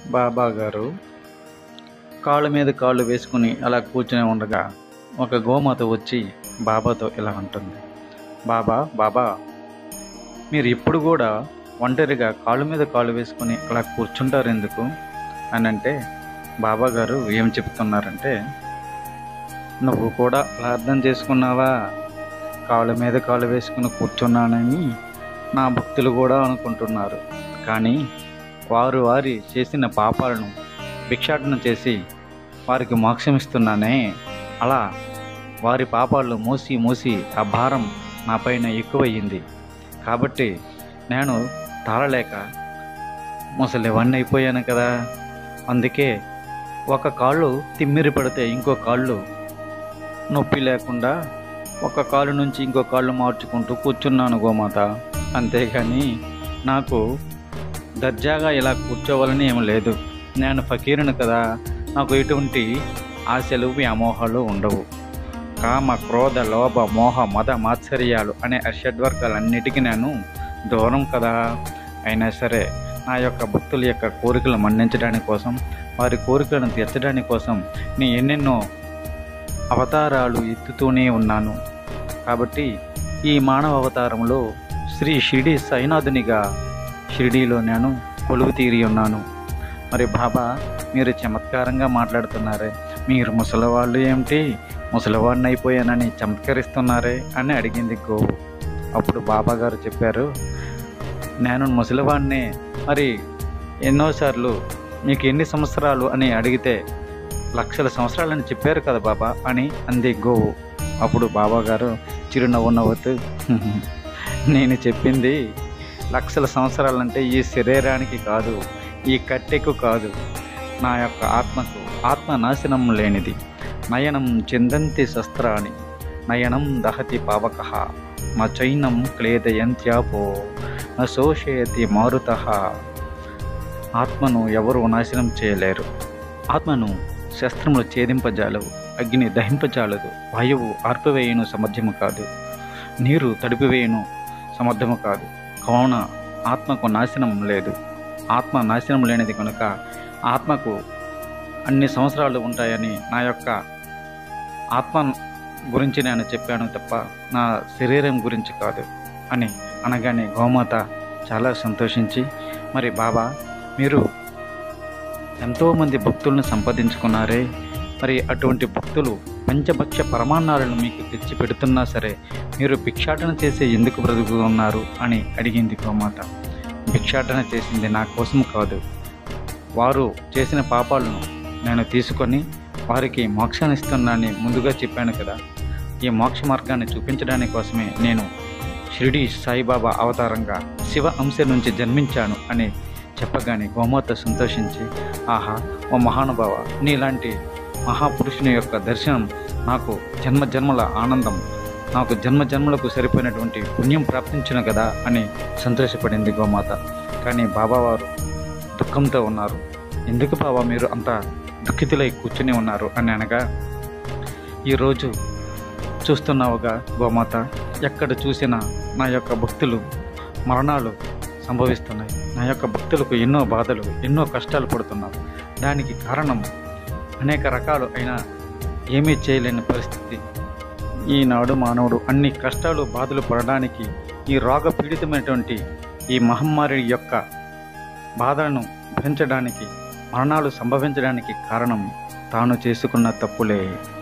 బాబా గారు కాళ్ళ మీద కాళ్ళు వేసుకుని అలా కూర్చుని ఉండగా ఒక గోమాత వచ్చి బాబాతో ఇలా అంటుంది బాబా బాబా మీరు ఇప్పుడు కూడా ఒంటరిగా కాళ్ళ మీద కాళ్ళు వేసుకుని అలా కూర్చుంటారు ఎందుకు అని అంటే బాబా గారు ఏం చెప్తున్నారంటే నువ్వు కూడా అలా అర్థం చేసుకున్నావా కాళ్ళ మీద కాళ్ళు వేసుకుని కూర్చున్నానని నా భక్తులు కూడా అనుకుంటున్నారు కానీ వారు వారి చేసిన పాపాలను భిక్షాటన చేసి వారికి మోక్షం ఇస్తున్నానే అలా వారి పాపాలను మోసి మోసి ఆ భారం నా పైన ఎక్కువయ్యింది కాబట్టి నేను తాళలేక ముసలివన్నీ అయిపోయాను కదా అందుకే ఒక కాళ్ళు తిమ్మిరి పడితే ఇంకో కాళ్ళు నొప్పి లేకుండా ఒక కాలు నుంచి ఇంకో కాళ్ళు మార్చుకుంటూ కూర్చున్నాను గోమాత అంతేగాని నాకు దర్జాగా ఇలా కూర్చోవాలని ఏం లేదు నేను ఫకీరును కదా నాకు ఎటువంటి ఆశలు వ్యామోహాలు ఉండవు కామ క్రోధ లోభ మోహ మద మాత్సర్యాలు అనే అషడ్వర్గాలన్నిటికీ నేను దూరం కదా అయినా సరే నా యొక్క భక్తుల యొక్క కోరికలు మన్నించడానికి కోసం వారి కోరికలను తీర్చడానికి కోసం నీ ఎన్నెన్నో అవతారాలు ఎత్తుతూనే ఉన్నాను కాబట్టి ఈ మానవ అవతారంలో శ్రీ షిరిడి సైనాథునిగా షిరిడీలో నేను కొలువు తీరి ఉన్నాను మరి బాబా మీరు చమత్కారంగా మాట్లాడుతున్నారే మీరు ముసలివాళ్ళు ఏమిటి ముసలివాడిని అయిపోయానని చమత్కరిస్తున్నారే అని అడిగింది గోవు అప్పుడు బాబా గారు చెప్పారు నేను ముసలివాడినే మరి ఎన్నోసార్లు మీకు ఎన్ని సంవత్సరాలు అని అడిగితే లక్షల సంవత్సరాలని చెప్పారు కదా బాబా అని అంది గోవు అప్పుడు బాబా గారు చిరునవ్వు నవ్వుతూ నేను చెప్పింది లక్షల సంవత్సరాలంటే ఈ శరీరానికి కాదు ఈ కట్టెకు కాదు నా యొక్క ఆత్మకు ఆత్మ నాశనం లేనిది నయనం చిందంతి శస్త్రాన్ని నయనం దహతి పావక న చైనం క్లేదయంత్యాపో న శోషయతి మారుత ఆత్మను ఎవరు నాశనం చేయలేరు ఆత్మను శస్త్రములు ఛేదింపజాలవు అగ్ని దహింపజాలదు వాయువు ఆర్పివేయను సమర్థ్యము కాదు నీరు తడిపివేయను సమర్థము కాదు కావున ఆత్మకు నాశనం లేదు ఆత్మ నాశనం లేనిది కనుక ఆత్మకు అన్ని సంవత్సరాలు ఉంటాయని నా యొక్క ఆత్మ గురించి నేను చెప్పాను తప్ప నా శరీరం గురించి కాదు అని అనగానే గోమాత చాలా సంతోషించి మరి బాబా మీరు ఎంతోమంది భక్తులను సంపాదించుకున్నారే మరి అటువంటి భక్తులు పంచభక్ష పరమాన్నాలను మీకు తెచ్చి పెడుతున్నా సరే మీరు భిక్షాటన చేసే ఎందుకు బ్రతుకుతున్నారు అని అడిగింది గోమాత భిక్షాటన చేసింది నా కోసం కాదు వారు చేసిన పాపాలను నేను తీసుకొని వారికి మోక్షాన్ని ఇస్తున్నానని ముందుగా చెప్పాను కదా ఈ మోక్ష మార్గాన్ని చూపించడానికి కోసమే నేను షిరిడి సాయిబాబా అవతారంగా శివ అంశ నుంచి జన్మించాను అని చెప్పగానే గోమాత సంతోషించి ఆహా ఓ మహానుభావ నీలాంటి మహాపురుషుని యొక్క దర్శనం నాకు జన్మ జన్మల ఆనందం నాకు జన్మ జన్మలకు సరిపోయినటువంటి పుణ్యం ప్రాప్తించును కదా అని సంతోషపడింది గోమాత కానీ బాబావారు దుఃఖంతో ఉన్నారు ఎందుకు బాబా మీరు అంత దుఃఖితులై కూర్చుని ఉన్నారు అని అనగా ఈరోజు చూస్తున్నావుగా గోమాత ఎక్కడ చూసినా నా యొక్క భక్తులు మరణాలు సంభవిస్తున్నాయి నా యొక్క భక్తులకు ఎన్నో బాధలు ఎన్నో కష్టాలు పడుతున్నారు దానికి కారణం అనేక రకాలు అయినా ఏమీ చేయలేని పరిస్థితి ఈనాడు మానవుడు అన్ని కష్టాలు బాధలు పడడానికి ఈ రోగ పీడితమైనటువంటి ఈ మహమ్మారి యొక్క బాధలను భరించడానికి మరణాలు సంభవించడానికి కారణం తాను చేసుకున్న తప్పులే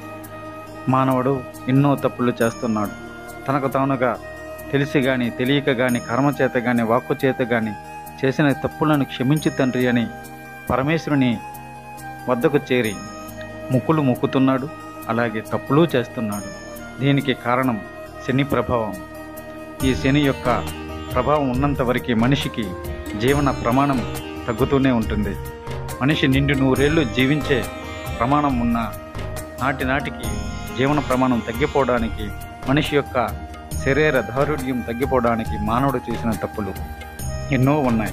మానవుడు ఎన్నో తప్పులు చేస్తున్నాడు తనకు తానుగా తెలిసి గాని తెలియక గాని కర్మ చేత గాని వాక్కు చేత గాని చేసిన తప్పులను క్షమించు తండ్రి అని పరమేశ్వరుని వద్దకు చేరి ముక్కులు మొక్కుతున్నాడు అలాగే తప్పులు చేస్తున్నాడు దీనికి కారణం శని ప్రభావం ఈ శని యొక్క ప్రభావం ఉన్నంత వరకు మనిషికి జీవన ప్రమాణం తగ్గుతూనే ఉంటుంది మనిషి నిండు నూరేళ్లు జీవించే ప్రమాణం ఉన్న నాటి నాటికి జీవన ప్రమాణం తగ్గిపోవడానికి మనిషి యొక్క శరీర దారుఢ్యం తగ్గిపోవడానికి మానవుడు చేసిన తప్పులు ఎన్నో ఉన్నాయి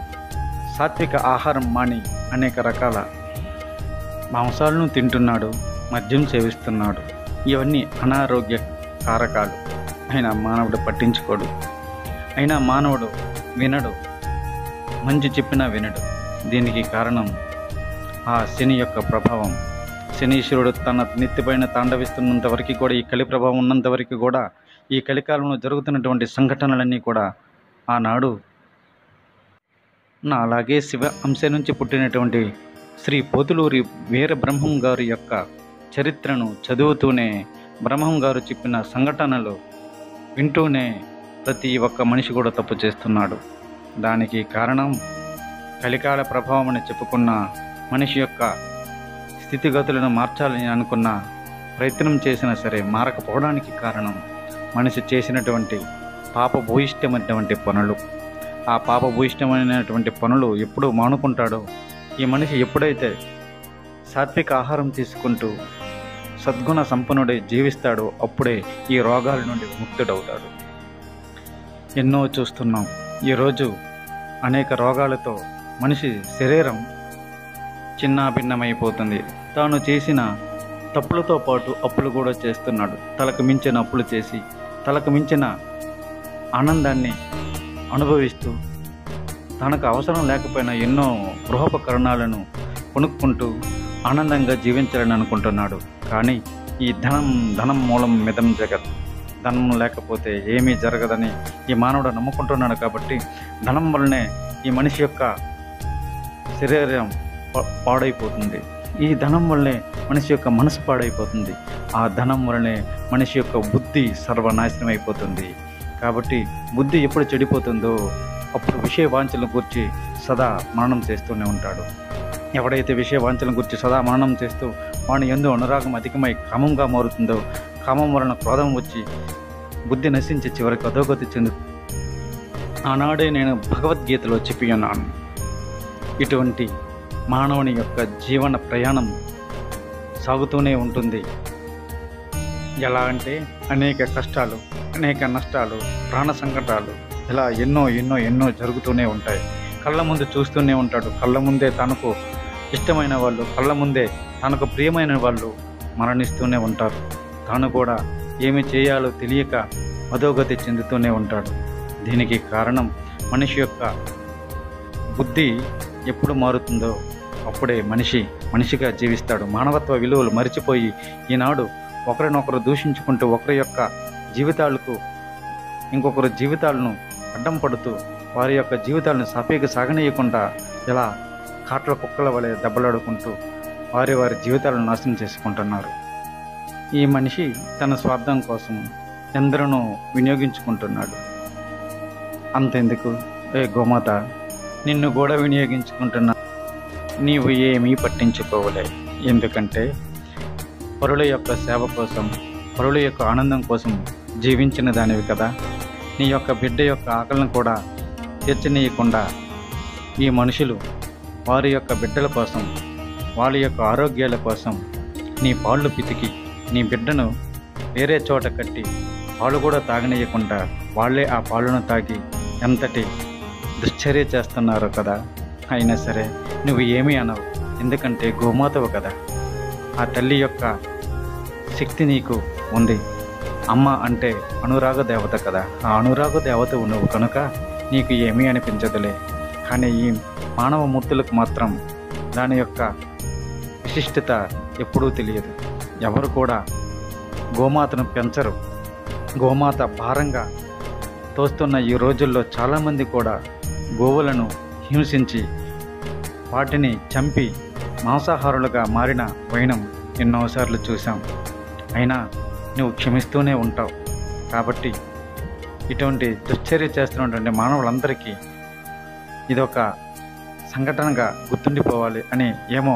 సాత్విక ఆహారం మాని అనేక రకాల మాంసాలను తింటున్నాడు మద్యం సేవిస్తున్నాడు ఇవన్నీ అనారోగ్య కారకాలు అయినా మానవుడు పట్టించుకోడు అయినా మానవుడు వినడు మంచి చెప్పినా వినడు దీనికి కారణం ఆ శని యొక్క ప్రభావం శనీశ్వరుడు తన నెత్తిపైన తాండవిస్తున్నంత వరకు కూడా ఈ కలి ప్రభావం ఉన్నంత వరకు కూడా ఈ కలికాలంలో జరుగుతున్నటువంటి సంఘటనలన్నీ కూడా ఆనాడు నా అలాగే శివ అంశ నుంచి పుట్టినటువంటి శ్రీ పోతులూరి వీర బ్రహ్మం గారి యొక్క చరిత్రను చదువుతూనే బ్రహ్మం గారు చెప్పిన సంఘటనలు వింటూనే ప్రతి ఒక్క మనిషి కూడా తప్పు చేస్తున్నాడు దానికి కారణం కలికాల ప్రభావం అని చెప్పుకున్న మనిషి యొక్క స్థితిగతులను మార్చాలని అనుకున్న ప్రయత్నం చేసినా సరే మారకపోవడానికి కారణం మనిషి చేసినటువంటి పాప భూయిష్టమైనటువంటి పనులు ఆ పాప భూయిష్టమైనటువంటి పనులు ఎప్పుడు మానుకుంటాడో ఈ మనిషి ఎప్పుడైతే సాత్విక ఆహారం తీసుకుంటూ సద్గుణ సంపన్నుడై జీవిస్తాడో అప్పుడే ఈ రోగాల నుండి ముక్తుడవుతాడు ఎన్నో చూస్తున్నాం ఈరోజు అనేక రోగాలతో మనిషి శరీరం చిన్నాభిన్నమైపోతుంది తాను చేసిన తప్పులతో పాటు అప్పులు కూడా చేస్తున్నాడు తలకు మించిన అప్పులు చేసి తలకు మించిన ఆనందాన్ని అనుభవిస్తూ తనకు అవసరం లేకపోయినా ఎన్నో గృహోపకరణాలను కొనుక్కుంటూ ఆనందంగా జీవించాలని అనుకుంటున్నాడు కానీ ఈ ధనం ధనం మూలం మిదం జగత్ ధనం లేకపోతే ఏమీ జరగదని ఈ మానవుడు నమ్ముకుంటున్నాడు కాబట్టి ధనం వల్లనే ఈ మనిషి యొక్క శరీరం పా- పాడైపోతుంది ఈ ధనం వల్లనే మనిషి యొక్క మనసు పాడైపోతుంది ఆ ధనం వల్లనే మనిషి యొక్క బుద్ధి సర్వనాశనం అయిపోతుంది కాబట్టి బుద్ధి ఎప్పుడు చెడిపోతుందో అప్పుడు విషయ వాంఛలను గురించి సదా మననం చేస్తూనే ఉంటాడు ఎవడైతే విషయ వాంఛలను గురించి సదా మననం చేస్తూ వాని ఎందు అనురాగం అధికమై కామంగా మారుతుందో కామం వలన క్రోధం వచ్చి బుద్ధి నశించి చివరికి అధోగతి చెందు ఆనాడే నేను భగవద్గీతలో చెప్పి ఉన్నాను ఇటువంటి మానవుని యొక్క జీవన ప్రయాణం సాగుతూనే ఉంటుంది ఎలా అంటే అనేక కష్టాలు అనేక నష్టాలు ప్రాణ సంకటాలు ఇలా ఎన్నో ఎన్నో ఎన్నో జరుగుతూనే ఉంటాయి కళ్ళ ముందు చూస్తూనే ఉంటాడు కళ్ళ ముందే తనకు ఇష్టమైన వాళ్ళు కళ్ళ ముందే తనకు ప్రియమైన వాళ్ళు మరణిస్తూనే ఉంటారు తాను కూడా ఏమి చేయాలో తెలియక అధోగతి చెందుతూనే ఉంటాడు దీనికి కారణం మనిషి యొక్క బుద్ధి ఎప్పుడు మారుతుందో అప్పుడే మనిషి మనిషిగా జీవిస్తాడు మానవత్వ విలువలు మరిచిపోయి ఈనాడు ఒకరినొకరు దూషించుకుంటూ ఒకరి యొక్క జీవితాలకు ఇంకొకరు జీవితాలను అడ్డం పడుతూ వారి యొక్క జీవితాలను సాపేకి సాగనీయకుండా ఇలా కాట్ల కుక్కల వలె దెబ్బలాడుకుంటూ వారి వారి జీవితాలను నాశనం చేసుకుంటున్నారు ఈ మనిషి తన స్వార్థం కోసం ఎందరినో వినియోగించుకుంటున్నాడు అంతెందుకు ఏ గోమాత నిన్ను కూడా వినియోగించుకుంటున్నా నీవు ఏమీ పట్టించుకోవలే ఎందుకంటే పరుల యొక్క సేవ కోసం పరుల యొక్క ఆనందం కోసం జీవించిన దానివి కదా నీ యొక్క బిడ్డ యొక్క ఆకలిని కూడా తీర్చనీయకుండా ఈ మనుషులు వారి యొక్క బిడ్డల కోసం వాళ్ళ యొక్క ఆరోగ్యాల కోసం నీ పాళ్ళు పితికి నీ బిడ్డను వేరే చోట కట్టి పాలు కూడా తాగనీయకుండా వాళ్ళే ఆ పాలను తాగి ఎంతటి దుశ్చర్య చేస్తున్నారు కదా అయినా సరే నువ్వు ఏమీ అనవు ఎందుకంటే గోమాతవు కదా ఆ తల్లి యొక్క శక్తి నీకు ఉంది అమ్మ అంటే అనురాగ దేవత కదా ఆ అనురాగ దేవత నువ్వు కనుక నీకు ఏమీ అనిపించదులే కానీ ఈ మానవ మూర్తులకు మాత్రం దాని యొక్క విశిష్టత ఎప్పుడూ తెలియదు ఎవరు కూడా గోమాతను పెంచరు గోమాత భారంగా తోస్తున్న ఈ రోజుల్లో చాలామంది కూడా గోవులను హింసించి వాటిని చంపి మాంసాహారులుగా మారిన వైనం ఎన్నోసార్లు చూసాం అయినా నువ్వు క్షమిస్తూనే ఉంటావు కాబట్టి ఇటువంటి దుశ్చర్య చేస్తున్నటువంటి మానవులందరికీ ఇదొక సంఘటనగా గుర్తుండిపోవాలి అని ఏమో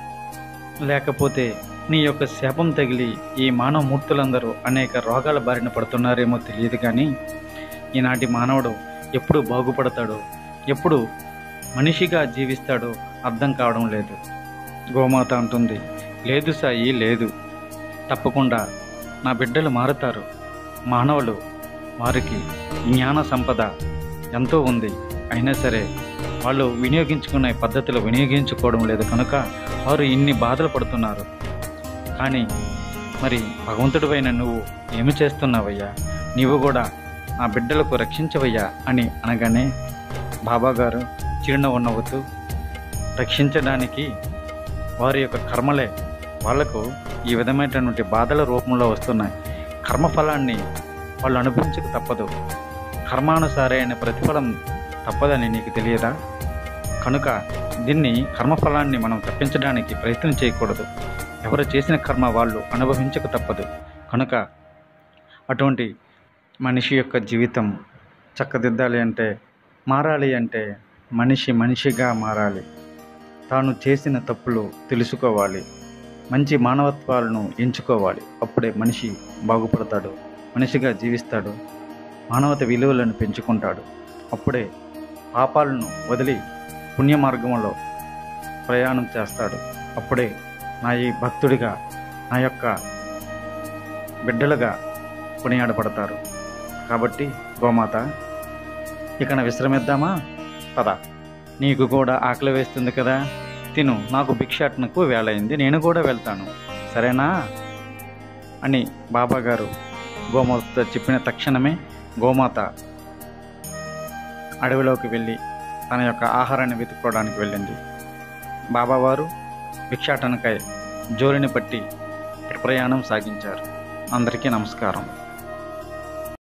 లేకపోతే నీ యొక్క శాపం తగిలి ఈ మానవ మూర్తులందరూ అనేక రోగాల బారిన పడుతున్నారేమో తెలియదు కానీ ఈనాటి మానవుడు ఎప్పుడు బాగుపడతాడో ఎప్పుడు మనిషిగా జీవిస్తాడో అర్థం కావడం లేదు గోమాత అంటుంది లేదు సాయి లేదు తప్పకుండా నా బిడ్డలు మారుతారు మానవులు వారికి జ్ఞాన సంపద ఎంతో ఉంది అయినా సరే వాళ్ళు వినియోగించుకునే పద్ధతిలో వినియోగించుకోవడం లేదు కనుక వారు ఇన్ని బాధలు పడుతున్నారు కానీ మరి భగవంతుడివైన నువ్వు ఏమి చేస్తున్నావయ్యా నీవు కూడా నా బిడ్డలకు రక్షించవయ్యా అని అనగానే బాబా గారు చిరునవ్వు నవ్వుతూ రక్షించడానికి వారి యొక్క కర్మలే వాళ్లకు ఈ విధమైనటువంటి బాధల రూపంలో వస్తున్నాయి కర్మఫలాన్ని వాళ్ళు అనుభవించక తప్పదు కర్మానుసారైన ప్రతిఫలం తప్పదని నీకు తెలియదా కనుక దీన్ని కర్మఫలాన్ని మనం తప్పించడానికి ప్రయత్నం చేయకూడదు ఎవరు చేసిన కర్మ వాళ్ళు అనుభవించక తప్పదు కనుక అటువంటి మనిషి యొక్క జీవితం చక్కదిద్దాలి అంటే మారాలి అంటే మనిషి మనిషిగా మారాలి తాను చేసిన తప్పులు తెలుసుకోవాలి మంచి మానవత్వాలను ఎంచుకోవాలి అప్పుడే మనిషి బాగుపడతాడు మనిషిగా జీవిస్తాడు మానవత విలువలను పెంచుకుంటాడు అప్పుడే పాపాలను వదిలి పుణ్య మార్గంలో ప్రయాణం చేస్తాడు అప్పుడే నా ఈ భక్తుడిగా నా యొక్క బిడ్డలుగా కొనియాడబడతారు కాబట్టి గోమాత ఇక విశ్రమిద్దామా పద నీకు కూడా ఆకలి వేస్తుంది కదా తిను నాకు భిక్షాటనకు వేళయింది నేను కూడా వెళ్తాను సరేనా అని బాబా గారు గోమాతతో చెప్పిన తక్షణమే గోమాత అడవిలోకి వెళ్ళి తన యొక్క ఆహారాన్ని వెతుక్కోవడానికి వెళ్ళింది బాబావారు భిక్షాటనకై జోలిని పట్టి ప్రయాణం సాగించారు అందరికీ నమస్కారం